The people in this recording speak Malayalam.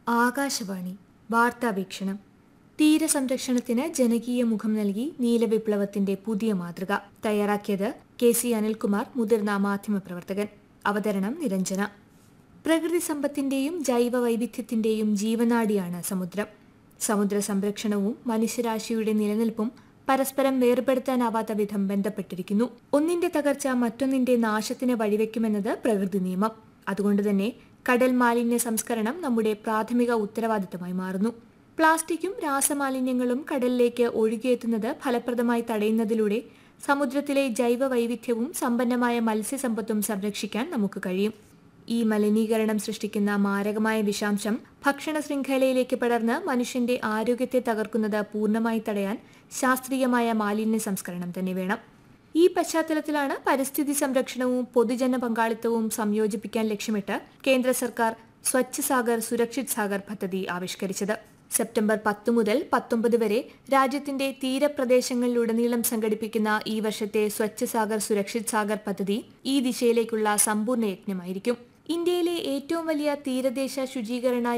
ആകാശവാണി വാർത്താവീക്ഷണം തീരസംരക്ഷണത്തിന് ജനകീയ മുഖം നൽകി നീലവിപ്ലവത്തിന്റെ പുതിയ മാതൃക തയ്യാറാക്കിയത് കെ സി അനിൽകുമാർ മുതിർന്ന മാധ്യമപ്രവർത്തകൻ അവതരണം നിരഞ്ജന പ്രകൃതി സമ്പത്തിന്റെയും ജൈവ വൈവിധ്യത്തിന്റെയും ജീവനാഡിയാണ് സമുദ്രം സമുദ്ര സംരക്ഷണവും മനുഷ്യരാശിയുടെ നിലനിൽപ്പും പരസ്പരം വേർപെടുത്താനാവാത്ത വിധം ബന്ധപ്പെട്ടിരിക്കുന്നു ഒന്നിന്റെ തകർച്ച മറ്റൊന്നിന്റെ നാശത്തിന് വഴിവെക്കുമെന്നത് പ്രകൃതി നിയമം അതുകൊണ്ട് തന്നെ കടൽ മാലിന്യ സംസ്കരണം നമ്മുടെ പ്രാഥമിക ഉത്തരവാദിത്തമായി മാറുന്നു പ്ലാസ്റ്റിക്കും രാസമാലിന്യങ്ങളും കടലിലേക്ക് ഒഴുകിയെത്തുന്നത് ഫലപ്രദമായി തടയുന്നതിലൂടെ സമുദ്രത്തിലെ ജൈവ വൈവിധ്യവും സമ്പന്നമായ മത്സ്യസമ്പത്തും സംരക്ഷിക്കാൻ നമുക്ക് കഴിയും ഈ മലിനീകരണം സൃഷ്ടിക്കുന്ന മാരകമായ വിഷാംശം ഭക്ഷണ ശൃംഖലയിലേക്ക് പടർന്ന് മനുഷ്യന്റെ ആരോഗ്യത്തെ തകർക്കുന്നത് പൂർണ്ണമായി തടയാൻ ശാസ്ത്രീയമായ മാലിന്യ സംസ്കരണം തന്നെ വേണം ഈ പശ്ചാത്തലത്തിലാണ് പരിസ്ഥിതി സംരക്ഷണവും പൊതുജന പങ്കാളിത്തവും സംയോജിപ്പിക്കാൻ ലക്ഷ്യമിട്ട് കേന്ദ്ര സർക്കാർ സ്വച്ഛ് സാഗർ സുരക്ഷിത് സാഗർ പദ്ധതി ആവിഷ്കരിച്ചത് സെപ്റ്റംബർ പത്ത് മുതൽ പത്തൊമ്പത് വരെ രാജ്യത്തിന്റെ തീരപ്രദേശങ്ങളിലുടനീളം സംഘടിപ്പിക്കുന്ന ഈ വർഷത്തെ സ്വച്ഛ് സാഗർ സുരക്ഷിത് സാഗർ പദ്ധതി ഈ ദിശയിലേക്കുള്ള സമ്പൂർണ്ണ യജ്ഞമായിരിക്കും ഇന്ത്യയിലെ ഏറ്റവും വലിയ തീരദേശ ശുചീകരണ